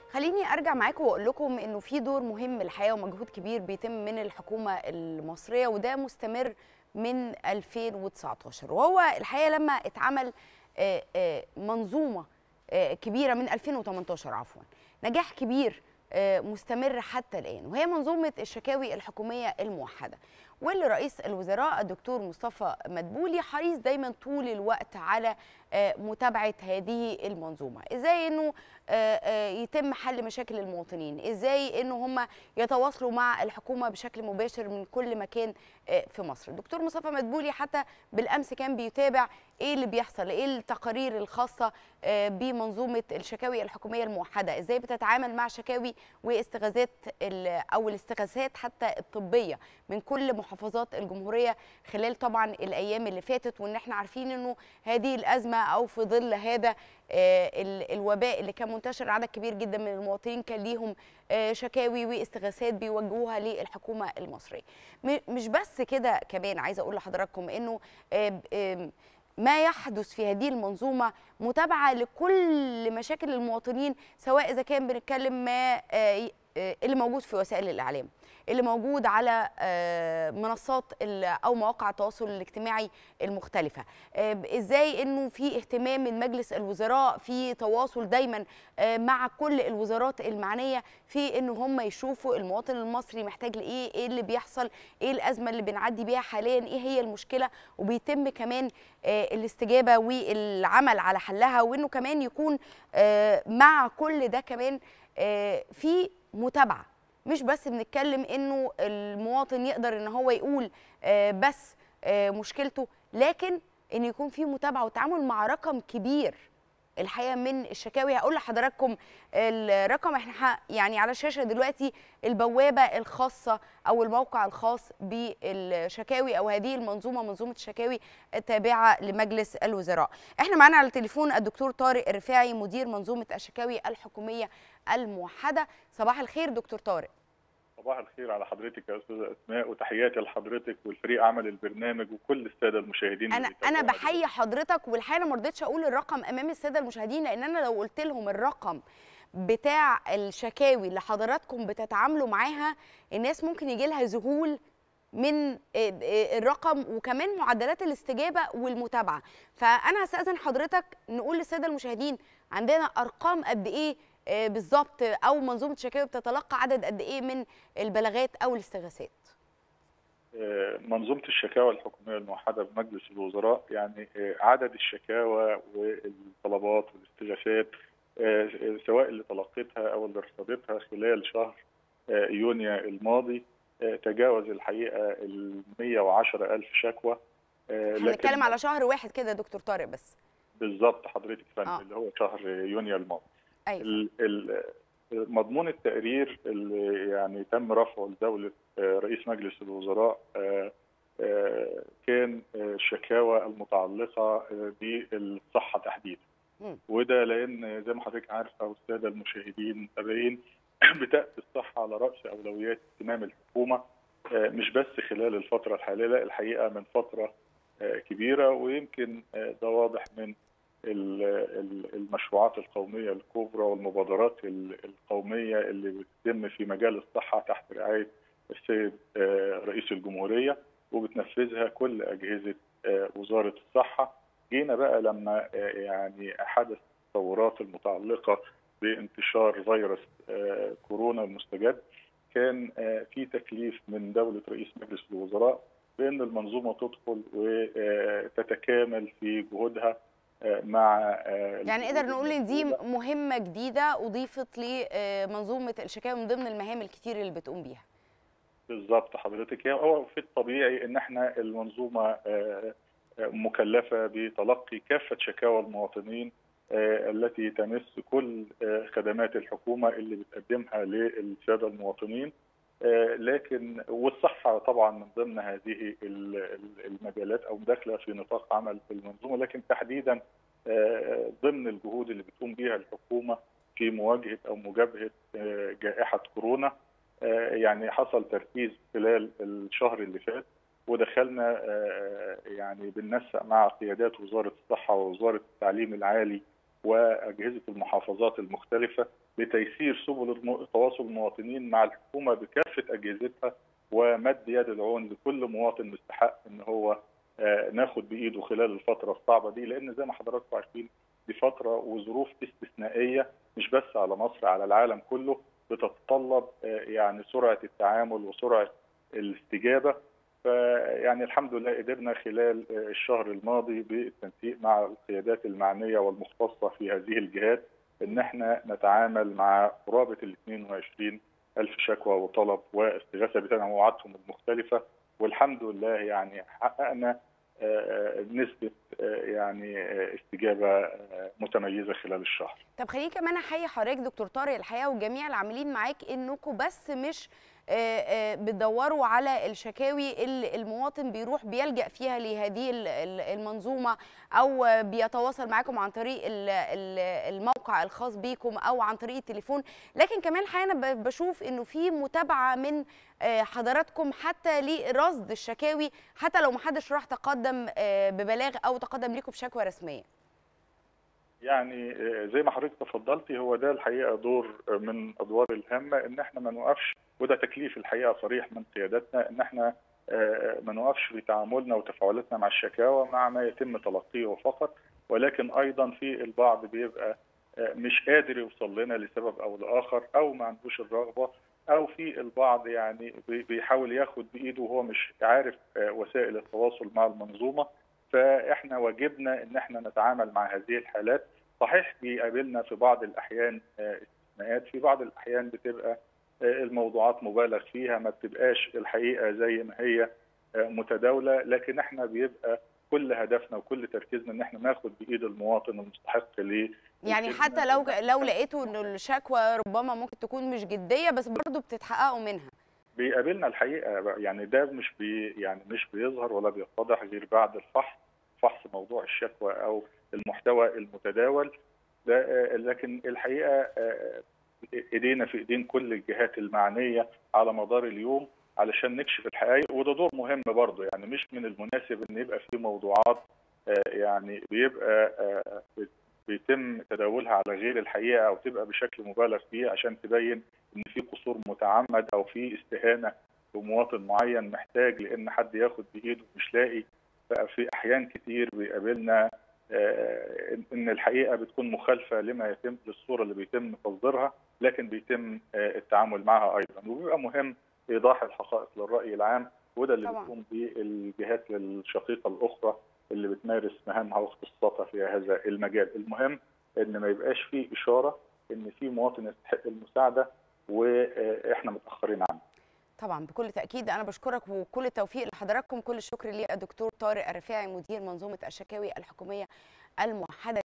خليني ارجع معاكم واقول لكم انه في دور مهم الحقيقه ومجهود كبير بيتم من الحكومه المصريه وده مستمر من 2019 وهو الحقيقه لما اتعمل آه، آه، منظومه آه، كبيره من 2018 عفوا نجاح كبير آه، مستمر حتى الان وهي منظومه الشكاوي الحكوميه الموحده واللي رئيس الوزراء الدكتور مصطفى مدبولي حريص دايما طول الوقت على آه، متابعه هذه المنظومه ازاي انه آه، آه، يتم حل مشاكل المواطنين ازاي انه هم يتواصلوا مع الحكومه بشكل مباشر من كل مكان آه، في مصر الدكتور مصطفى مدبولي حتى بالامس كان بيتابع ايه اللي بيحصل ايه التقارير الخاصه آه، بمنظومه الشكاوي الحكوميه الموحده ازاي بتتعامل مع شكاوي واستغاثات ال- او الاستغاثات حتى الطبيه من كل محافظات الجمهوريه خلال طبعا الايام اللي فاتت وان احنا عارفين انه هذه الازمه او في ظل هذا آه، ال- الوباء اللي كان منتشر عدد كبير جدا من المواطنين كان ليهم آه، شكاوي واستغاثات بيوجهوها للحكومه المصريه م- مش بس كده كمان عايزه اقول لحضراتكم انه آه، ب- آم، ما يحدث في هذه المنظومه متابعه لكل مشاكل المواطنين سواء اذا كان بنتكلم ما آه، ي- آه، اللي موجود في وسائل الاعلام اللي موجود على آه، منصات ال- او مواقع التواصل الاجتماعي المختلفه آه، ب- ازاي انه في اهتمام من مجلس الوزراء في تواصل دايما آه، مع كل الوزارات المعنيه في ان هم يشوفوا المواطن المصري محتاج لايه ايه اللي بيحصل ايه الازمه اللي بنعدي بيها حاليا ايه هي المشكله وبيتم كمان آه، الاستجابه والعمل على حلها وانه كمان يكون آه، مع كل ده كمان آه، في متابعه مش بس بنتكلم انه المواطن يقدر ان هو يقول آه، بس آه، مشكلته لكن ان يكون في متابعه وتعامل مع رقم كبير الحقيقه من الشكاوي هقول لحضراتكم الرقم احنا ح- يعني على الشاشه دلوقتي البوابه الخاصه او الموقع الخاص بالشكاوي او هذه المنظومه منظومه الشكاوي التابعه لمجلس الوزراء احنا معانا على التليفون الدكتور طارق الرفاعي مدير منظومه الشكاوي الحكوميه الموحده صباح الخير دكتور طارق صباح الخير على حضرتك يا استاذه اسماء وتحياتي لحضرتك والفريق عمل البرنامج وكل الساده المشاهدين انا اللي انا بيتابعونا بحيي حضرتك والحقيقه أنا ما رضيتش اقول الرقم امام الساده المشاهدين لان انا لو قلت لهم الرقم بتاع الشكاوي اللي حضراتكم بتتعاملوا معاها الناس ممكن يجي لها ذهول من الرقم وكمان معدلات الاستجابه والمتابعه فانا هستاذن حضرتك نقول للساده المشاهدين عندنا ارقام قد ايه آه، بالظبط او منظومه الشكاوي بتتلقى عدد قد ايه من البلاغات او الاستغاثات آه، منظومه الشكاوى الحكوميه الموحده بمجلس الوزراء يعني آه، عدد الشكاوى والطلبات والاستغاثات آه، سواء اللي تلقيتها او اللي رصدتها خلال شهر آه، يونيو الماضي آه، تجاوز الحقيقه ال 110 الف شكوى آه، احنا بنتكلم على شهر واحد كده يا دكتور طارق بس بالظبط حضرتك فندم آه. اللي هو شهر يونيو الماضي ايوه ال- ال- مضمون التقرير اللي يعني تم رفعه لدولة آه، رئيس مجلس الوزراء آه، آه، كان آه، الشكاوى المتعلقة آه، بالصحة تحديدا مم. وده لأن زي ما حضرتك عارفة والسادة المشاهدين المتابعين بتأتي الصحة على رأس أولويات اهتمام الحكومة آه، مش بس خلال الفترة الحالية لا الحقيقة من فترة آه، كبيرة ويمكن آه، ده واضح من ال- ال- المشروعات القومية الكبرى والمبادرات ال- القومية اللي بتتم في مجال الصحة تحت رعاية السيد آه، رئيس الجمهورية وبتنفذها كل أجهزة آه، وزارة الصحة جينا بقى لما آه، يعني حدث التطورات المتعلقة بانتشار فيروس آه، كورونا المستجد كان آه، في تكليف من دولة رئيس مجلس الوزراء بأن المنظومة تدخل وتتكامل في جهودها آه، مع آه، يعني نقدر نقول ان دي المسؤولة. مهمه جديده اضيفت لمنظومه الشكاوي من ضمن المهام الكتير اللي بتقوم بيها بالظبط حضرتك هي هو في الطبيعي ان احنا المنظومه آه، آه، مكلفه بتلقي كافه شكاوى المواطنين آه، التي تمس كل آه، خدمات الحكومه اللي بتقدمها للساده المواطنين آه، لكن والصحه طبعا من ضمن هذه ال- ال- المجالات او داخله في نطاق عمل المنظومه لكن تحديدا آه، ضمن الجهود اللي بتقوم بها الحكومه في مواجهه او مجابهه آه، جائحه كورونا آه، يعني حصل تركيز خلال الشهر اللي فات ودخلنا آه، يعني بننسق مع قيادات وزاره الصحه ووزاره التعليم العالي واجهزه المحافظات المختلفه لتيسير سبل تواصل المواطنين مع الحكومه بكافه اجهزتها ومد يد العون لكل مواطن مستحق ان هو ناخد بايده خلال الفتره الصعبه دي لان زي ما حضراتكم عارفين دي فتره وظروف استثنائيه مش بس على مصر على العالم كله بتتطلب يعني سرعه التعامل وسرعه الاستجابه فيعني الحمد لله قدرنا خلال الشهر الماضي بالتنسيق مع القيادات المعنيه والمختصه في هذه الجهات ان احنا نتعامل مع قرابه ال 22 ألف شكوى وطلب واستغاثة بتنوعاتهم المختلفة والحمد لله يعني حققنا نسبة يعني استجابة متميزة خلال الشهر طب خليني كمان أحيي حضرتك دكتور طارق الحقيقة وجميع العاملين معاك إنكم بس مش بتدوروا على الشكاوي اللي المواطن بيروح بيلجأ فيها لهذه المنظومة أو بيتواصل معاكم عن طريق الموقع الخاص بيكم أو عن طريق التليفون لكن كمان الحقيقة أنا بشوف إنه في متابعة من حضراتكم حتى لرصد الشكاوي حتى لو محدش راح تقدم ببلاغ أو تقدم لكم بشكوى رسمية يعني زي ما حضرتك تفضلتي هو ده الحقيقه دور من ادوار الهامه ان احنا ما نوقفش وده تكليف الحقيقه صريح من قيادتنا ان احنا ما نوقفش في تعاملنا وتفاعلاتنا مع الشكاوى مع ما يتم تلقيه فقط ولكن ايضا في البعض بيبقى مش قادر يوصل لنا لسبب او لاخر او ما عندوش الرغبه او في البعض يعني بيحاول ياخد بايده وهو مش عارف وسائل التواصل مع المنظومه فاحنا واجبنا ان احنا نتعامل مع هذه الحالات صحيح بيقابلنا في بعض الاحيان استثناءات في بعض الاحيان بتبقى الموضوعات مبالغ فيها ما بتبقاش الحقيقه زي ما هي متداوله لكن احنا بيبقى كل هدفنا وكل تركيزنا ان احنا ناخد بايد المواطن المستحق ليه يعني حتى لو لو لقيتوا ان الشكوى ربما ممكن تكون مش جديه بس برضه بتتحققوا منها بيقابلنا الحقيقه يعني ده مش بي يعني مش بيظهر ولا بيتضح غير بعد الفحص فحص موضوع الشكوى او المحتوى المتداول ده لكن الحقيقه ايدينا في ايدين كل الجهات المعنيه على مدار اليوم علشان نكشف الحقائق وده دور مهم برضه يعني مش من المناسب ان يبقى في موضوعات يعني بيبقى بيتم تداولها على غير الحقيقه او تبقى بشكل مبالغ فيه عشان تبين ان في قصور متعمد او في استهانه بمواطن معين محتاج لان حد ياخد بايده مش لاقي بقى في احيان كتير بيقابلنا ان الحقيقه بتكون مخالفه لما يتم للصوره اللي بيتم تصديرها لكن بيتم التعامل معها ايضا وبيبقى مهم ايضاح الحقائق للراي العام وده اللي طبعا. بتقوم به الجهات الشقيقه الاخرى اللي بتمارس مهامها واختصاصاتها في هذا المجال المهم ان ما يبقاش في اشاره ان في مواطن يستحق المساعده واحنا متاخرين عنه طبعا بكل تاكيد انا بشكرك وكل التوفيق لحضراتكم كل الشكر للدكتور طارق الرفاعي مدير منظومه الشكاوي الحكوميه الموحده